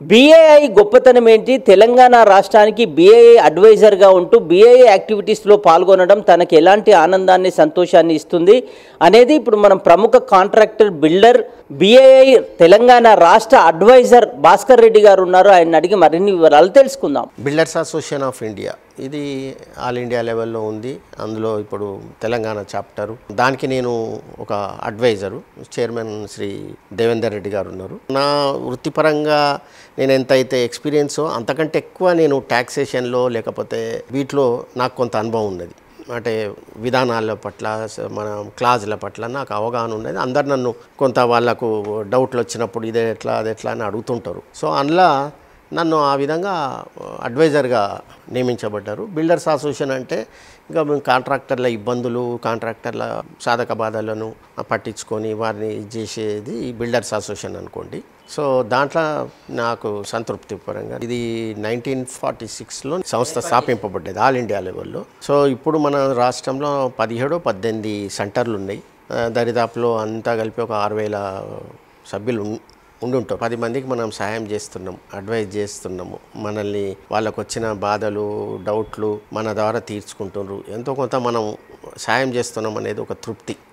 బీఏఐ గొప్పతనం ఏంటి తెలంగాణ రాష్ట్రానికి బీఏఐ అడ్వైజర్గా ఉంటూ బీఏఐ యాక్టివిటీస్లో పాల్గొనడం తనకి ఎలాంటి ఆనందాన్ని సంతోషాన్ని ఇస్తుంది అనేది ఇప్పుడు మనం ప్రముఖ కాంట్రాక్టర్ బిల్డర్ బీఏఐ తెలంగాణ రాష్ట్ర అడ్వైజర్ భాస్కర్ రెడ్డి గారు ఉన్నారు ఆయన అడిగి మరిన్ని వివరాలు తెలుసుకుందాం బిల్డర్స్ అసోసియేషన్ ఆఫ్ ఇండియా ఇది ఆల్ ఇండియా లెవెల్లో ఉంది అందులో ఇప్పుడు తెలంగాణ చాప్టరు దానికి నేను ఒక అడ్వైజరు చైర్మన్ శ్రీ దేవేందర్ రెడ్డి గారు ఉన్నారు నా వృత్తిపరంగా నేను ఎంతైతే ఎక్స్పీరియన్సో అంతకంటే ఎక్కువ నేను ట్యాక్సేషన్లో లేకపోతే వీటిలో నాకు కొంత అనుభవం ఉన్నది అంటే విధానాల పట్ల స- మన క్లాజుల పట్ల నాకు అవగాహన ఉన్నది అందరు నన్ను కొంత వాళ్ళకు డౌట్లు వచ్చినప్పుడు ఇదే ఎట్లా అది ఎట్లా అని అడుగుతుంటారు సో అందులో నన్ను ఆ విధంగా అడ్వైజర్గా నియమించబడ్డారు బిల్డర్స్ అసోసియేషన్ అంటే ఇంకా మేము కాంట్రాక్టర్ల ఇబ్బందులు కాంట్రాక్టర్ల సాధక బాధలను పట్టించుకొని వారిని ఇది చేసేది ఈ బిల్డర్స్ అసోసియేషన్ అనుకోండి సో దాంట్లో నాకు సంతృప్తి పరంగా ఇది నైన్టీన్ ఫార్టీ సిక్స్లో సంస్థ స్థాపింపబడ్డది ఆల్ ఇండియా లెవెల్లో సో ఇప్పుడు మన రాష్ట్రంలో పదిహేడు పద్దెనిమిది సెంటర్లు ఉన్నాయి ఆ, దరిదాపులో అంతా కలిపి ఒక ఆరు వేల సభ్యులు ఉన్- ఉండుంటాం పది మందికి మనం సహాయం చేస్తున్నాం అడ్వైజ్ చేస్తున్నాము మనల్ని వాళ్ళకు వచ్చిన బాధలు డౌట్లు మన ద్వారా తీర్చుకుంటున్నారు ఎంతో కొంత మనం సాయం చేస్తున్నాం అనేది ఒక తృప్తి